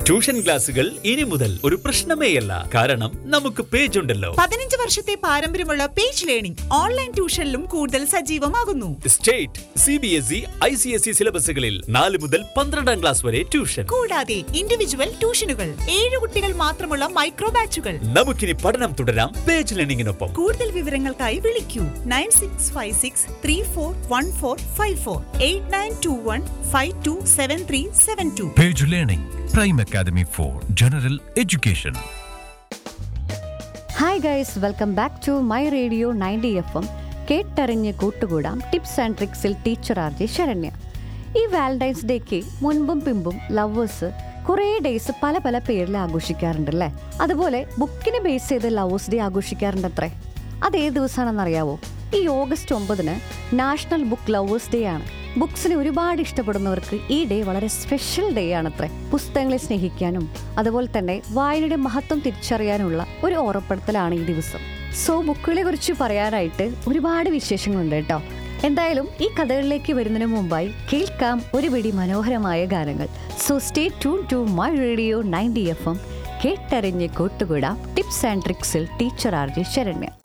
Tuition ക്ലാസുകൾ ഇനി മുതൽ ഒരു പ്രശ്നമേയല്ല കാരണം നമുക്ക് പേജ് ഉണ്ടല്ലോ പതിനഞ്ച് വർഷത്തെ പാരമ്പര്യമുള്ള പേജ് ലേണിംഗ് ഓൺലൈൻ ട്യൂഷനിലും കൂടുതൽ സജീവമാകുന്നു state C B S E I C S E സിലബസുകളിൽ നാല് മുതൽ പന്ത്രണ്ടാം ക്ലാസ് വരെ ട്യൂഷൻ കൂടാതെ ഇൻഡിവിജ്വൽ ട്യൂഷനുകൾ ഏഴ് കുട്ടികൾ മാത്രമുള്ള മൈക്രോ ബാച്ചുകൾ നമുക്കിനി പഠനം തുടരാം പേജ് ലേണിംഗിനൊപ്പം കൂടുതൽ വിവരങ്ങൾക്കായി വിളിക്കൂ nine six five six three four one four five four eight nine two one five two seven three seven two Page Learning, Prime Academy for General Education. Hi guys welcome back to my radio ninety F M കേട്ടറിഞ്ഞ് കൂട്ടുകൂടാം tips and ട്രിക്സിൽ teacher R J Saranya ഈ Valentine's ഡേക്ക് മുൻപും പിമ്പും lovers കുറേ days പല പല പേരിൽ ആഘോഷിക്കാറുണ്ടല്ലേ അതുപോലെ ബുക്കിനെ ബേസ് ചെയ്ത് ലവേഴ്സ് ഡേ ആഘോഷിക്കാറുണ്ടത്രേ അത് ഏത് ദിവസമാണെന്നറിയാവോ ഈ ഓഗസ്റ്റ് ഒമ്പതിന് നാഷണൽ ബുക്ക് ലവേഴ്സ് ഡേ ആണ് ബുക്സിനെ ഒരുപാട് ഇഷ്ടപ്പെടുന്നവർക്ക് ഈ ഡേ വളരെ സ്പെഷ്യൽ ഡേ ആണത്രേ പുസ്തകങ്ങളെ സ്നേഹിക്കാനും അതുപോലെ തന്നെ വായനയുടെ മഹത്വം തിരിച്ചറിയാനുള്ള ഒരു ഓർമ്മപ്പെടുത്തലാണ് ഈ ദിവസം സോ ബുക്കുകളെ കുറിച്ച് പറയാനായിട്ട് ഒരുപാട് വിശേഷങ്ങളുണ്ട് കേട്ടോ എന്തായാലും ഈ കഥകളിലേക്ക് വരുന്നതിന് മുമ്പായി കേൾക്കാം ഒരു പിടി മനോഹരമായ ഗാനങ്ങൾ so stay tune to my radio ninety F M കേട്ടറിഞ്ഞ് കൂട്ടുകൂടാം ടിപ്സ് ആൻഡ് ട്രിക്സിൽ ടീച്ചർ ആർ ജെ ശരണ്യ